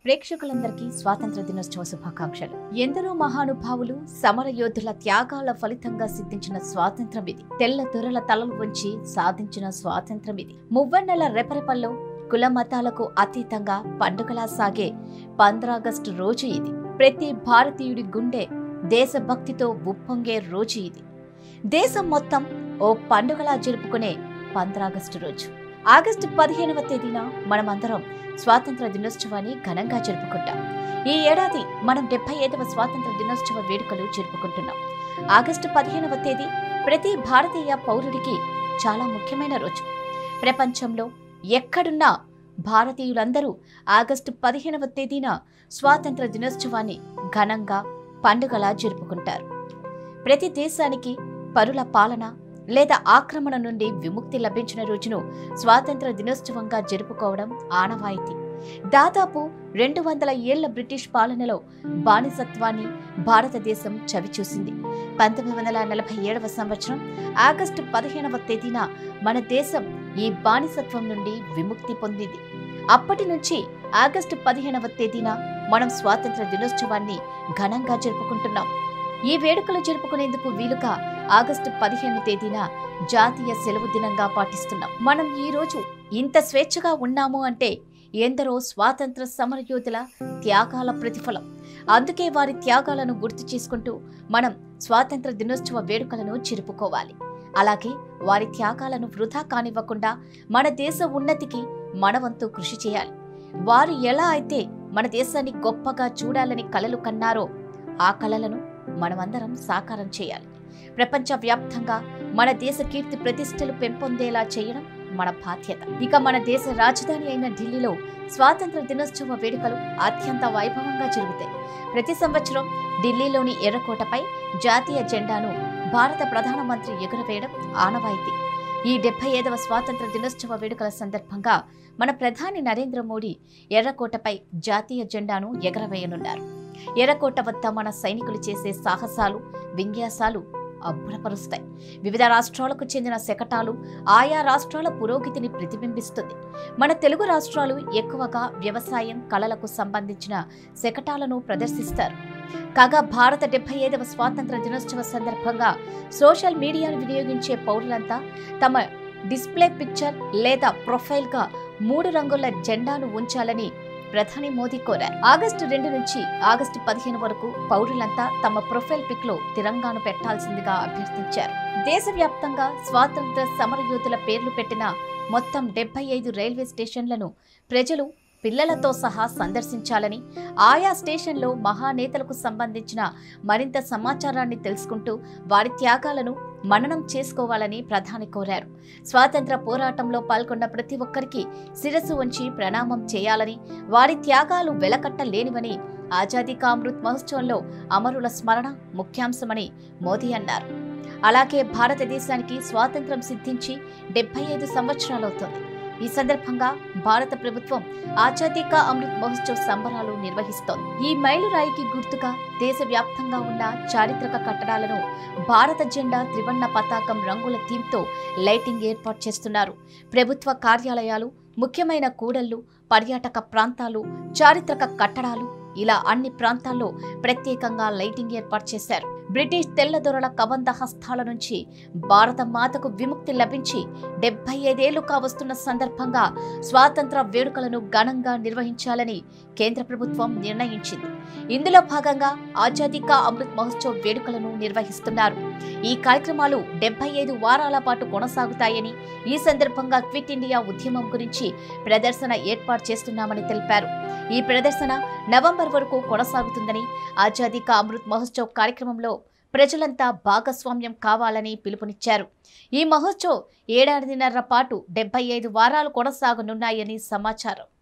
ప్రేక్షకులందరికీ స్వాతంత్ర దినోత్సవ శుభాకాంక్షలు ఎందరో మహానుభావులు సమర యోధుల త్యాగాల ఫలితంగా సిద్ధించిన స్వాతంత్రం ఇది తెల్ల దొరల తలలు వంచి సాధించిన స్వాతంత్రం ఇది మువ్వన్నెల రెపరెపల్లో కుల మతాలకు అతీతంగా పండుగలా సాగే పంద్రాగస్టు రోజు ఇది ప్రతి భారతీయుడి గుండె దేశభక్తితో ఉప్పొంగే రోజు ఇది దేశం మొత్తం ఓ పండుగలా జరుపుకునే పంద్రాగస్టు రోజు ఆగస్టు పదిహేనవ తేదీన మనమందరం స్వాతంత్ర దినోత్సవాన్ని ఘనంగా జరుపుకుంటాం ఈ ఏడాది మనం డెబ్బై ఐదవ స్వాతంత్ర దినోత్సవ వేడుకలు జరుపుకుంటున్నాం ఆగస్టు పదిహేనవ తేదీ ప్రతి భారతీయ పౌరుడికి చాలా ముఖ్యమైన రోజు ప్రపంచంలో ఎక్కడున్నా భారతీయులందరూ ఆగస్టు పదిహేనవ తేదీన స్వాతంత్ర దినోత్సవాన్ని ఘనంగా పండుగలా జరుపుకుంటారు ప్రతి దేశానికి పరుల పాలన లేదా ఆక్రమణ నుండి విముక్తి లభించిన రోజును స్వాతంత్ర దినోత్సవంగా జరుపుకోవడం ఆనవాయితీ దాదాపు రెండు వందల ఏళ్ల బ్రిటిష్ పాలనలో బానిసత్వాన్ని భారతదేశం చవిచూసింది పంతొమ్మిది వందల నలభై ఏడవ సంవత్సరం ఆగస్టు పదిహేనవ తేదీన మన దేశం ఈ బానిసత్వం నుండి విముక్తి పొందింది అప్పటి నుంచి ఆగస్టు పదిహేనవ తేదీన మనం స్వాతంత్ర దినోత్సవాన్ని ఘనంగా జరుపుకుంటున్నాం ఈ వేడుకలు జరుపుకునేందుకు వీలుగా ఆగస్టు పదిహేను తేదీన జాతీయ సెలవు దినంగా పాటిస్తున్నాం మనం ఈ రోజు ఇంత స్వేచ్ఛగా ఉన్నాము అంటే ఎందరో స్వాతంత్ర సమరయోధుల త్యాగాల ప్రతిఫలం అందుకే వారి త్యాగాలను గుర్తు చేసుకుంటూ మనం స్వాతంత్ర దినోత్సవ వేడుకలను జరుపుకోవాలి అలాగే వారి త్యాగాలను వృధా కానివ్వకుండా మన దేశ ఉన్నతికి మనవంతు కృషి చేయాలి వారు ఎలా అయితే మన దేశాన్ని గొప్పగా చూడాలని కలలు కన్నారో ఆ కలలను మనమందరం సాకారం చేయాలి ప్రపంచవ్యాప్తంగా మన దేశ కీర్తి ప్రతిష్టలు పెంపొందేలా చేయడం మన బాధ్యత ఇక మన దేశ రాజధాని అయిన ఢిల్లీలో స్వాతంత్ర దినోత్సవ వేడుకలు అత్యంత వైభవంగా జరుగుతాయి ప్రతి సంవత్సరం ఢిల్లీలోని ఎర్రకోటపై జాతీయ జెండాను భారత ప్రధానమంత్రి ఎగురవేయడం ఆనవాయితీ ఈ డెబ్బై ఐదవ స్వాతంత్ర దినోత్సవ వేడుకల సందర్భంగా మన ప్రధాని నరేంద్ర మోడీ ఎర్రకోటపై జాతీయ జెండాను ఎగరవేయనున్నారు ఎర్రకోట వద్ద మన సైనికులు చేసే సాహసాలు విన్యాసాలు అబ్బురపరుస్తాయి వివిధ రాష్ట్రాలకు చెందిన శకటాలు ఆయా రాష్ట్రాల పురోగతిని ప్రతిబింబిస్తుంది మన తెలుగు రాష్ట్రాలు ఎక్కువగా వ్యవసాయం కళలకు సంబంధించిన శకటాలను ప్రదర్శిస్తారు కాగా భారత డెబ్బై ఐదవ స్వాతంత్ర దినోత్సవ సందర్భంగా సోషల్ మీడియాను వినియోగించే పౌరులంతా తమ డిస్ప్లే పిక్చర్ లేదా ప్రొఫైల్గా మూడు రంగుల జెండాను ఉంచాలని ప్రధాని మోదీ కోరారు ఆగస్టు రెండు నుంచి ఆగస్టు పదిహేను వరకు పౌరులంతా తమ ప్రొఫైల్ పిక్ లో తిరంగాను పెట్టాల్సిందిగా అభ్యర్థించారు దేశవ్యాప్తంగా స్వాతంత్ర సమరయోధుల పేర్లు పెట్టిన మొత్తం డెబ్బై ఐదు రైల్వే స్టేషన్లను ప్రజలు పిల్లలతో సహా సందర్శించాలని ఆయా స్టేషన్లో మహానేతలకు సంబంధించిన మరింత సమాచారాన్ని తెలుసుకుంటూ వారి త్యాగాలను మననం చేసుకోవాలని ప్రధాని కోరారు స్వాతంత్ర పోరాటంలో పాల్గొన్న ప్రతి ఒక్కరికి శిరస్సు వంచి ప్రణామం చేయాలని వారి త్యాగాలు వెలకట్టలేనివని ఆజాదీ కా అమృత్ మహోత్సవంలో అమరుల స్మరణ ముఖ్యాంశమని మోదీ అన్నారు అలాగే భారతదేశానికి స్వాతంత్రం సిద్ధించి డెబ్బై ఐదు సంవత్సరాలవుతోంది ఈ సందర్భంగా భారత ప్రభుత్వం ఆజాదీ కా అమృత్ మహోత్సవ్ సంబరాలు నిర్వహిస్తోంది ఈ మైలురాయికి గుర్తుగా దేశవ్యాప్తంగా ఉన్న చారిత్రక కట్టడాలను భారత జెండా త్రివర్ణ పతాకం రంగుల థీమ్తో లైటింగ్ ఏర్పాటు చేస్తున్నారు ప్రభుత్వ కార్యాలయాలు ముఖ్యమైన కూడళ్లు పర్యాటక ప్రాంతాలు చారిత్రక కట్టడాలు ఇలా అన్ని ప్రాంతాల్లో ప్రత్యేకంగా లైటింగ్ ఏర్పాటు చేశారు బ్రిటిష్ తెల్లదొరల కబంధ హస్తాల నుంచి భారత మాతకు విముక్తి లభించి డెబ్బై ఐదేళ్లు కావస్తున్న సందర్భంగా స్వాతంత్ర వేడుకలను ఘనంగా నిర్వహించాలని కేంద్ర ప్రభుత్వం నిర్ణయించింది ఇందులో భాగంగా ఆజాదీ కా అమృత్ మహోత్సవ్ వేడుకలను నిర్వహిస్తున్నారు ఈ కార్యక్రమాలు డెబ్బై ఐదు వారాల పాటు కొనసాగుతాయని ఈ సందర్భంగా క్విట్ ఇండియా ఉద్యమం గురించి ప్రదర్శన ఏర్పాటు చేస్తున్నామని తెలిపారు ఈ ప్రదర్శన నవంబర్ వరకు కొనసాగుతుందని ఆజాదీ కా అమృత్ మహోత్సవ్ కార్యక్రమంలో ప్రజలంతా భాగస్వామ్యం కావాలని పిలుపునిచ్చారు ఈ మహోత్సవ్ ఏడాదిన్నర పాటు డెబ్బై ఐదు వారాలు కొనసాగనున్నాయని సమాచారం